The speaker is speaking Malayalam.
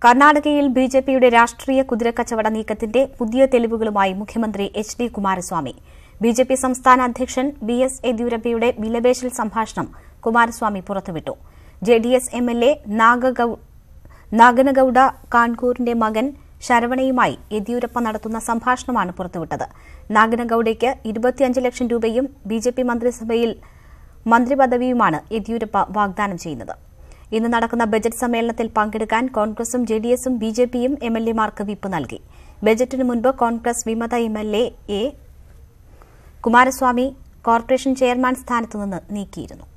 കർണാടകയിൽ ബി ജെ പിയുടെ രാഷ്ട്രീയ കുതിരക്കച്ചവട നീക്കത്തിന്റെ പുതിയ തെളിവുകളുമായി മുഖ്യമന്ത്രി H D Kumaraswamy B J P സംസ്ഥാന അധ്യക്ഷൻ ബി എസ് യെദ്യൂരപ്പയുടെ വിലപേശൽ സംഭാഷണം കുമാരസ്വാമി പുറത്തുവിട്ടു J D S M L A Naganagouda കാൺകൂറിന്റെ മകൻ ശരവണയുമായി യെദ്യൂരപ്പ നടത്തുന്ന സംഭാഷണമാണ് പുറത്തുവിട്ടത് നാഗനഗൌഡയ്ക്ക് ഇരുപത്തിയഞ്ച് ലക്ഷം രൂപയും ബി ജെ പി മന്ത്രിസഭയിൽ മന്ത്രിപദവിയുമാണ് യെദ്യൂരപ്പ വാഗ്ദാനം ചെയ്യുന്നത് ഇന്ന് നടക്കുന്ന ബജറ്റ് സമ്മേളനത്തിൽ പങ്കെടുക്കാൻ കോൺഗ്രസും ജെ ഡി എസും ബി ജെ പിയും എം എൽ എമാർക്ക് വിപ്പ് നൽകി ബജറ്റിന് മുൻപ് കോൺഗ്രസ് വിമത M L A Kumaraswamy corporation chairman സ്ഥാനത്തുനിന്ന് നീക്കിയിരുന്നു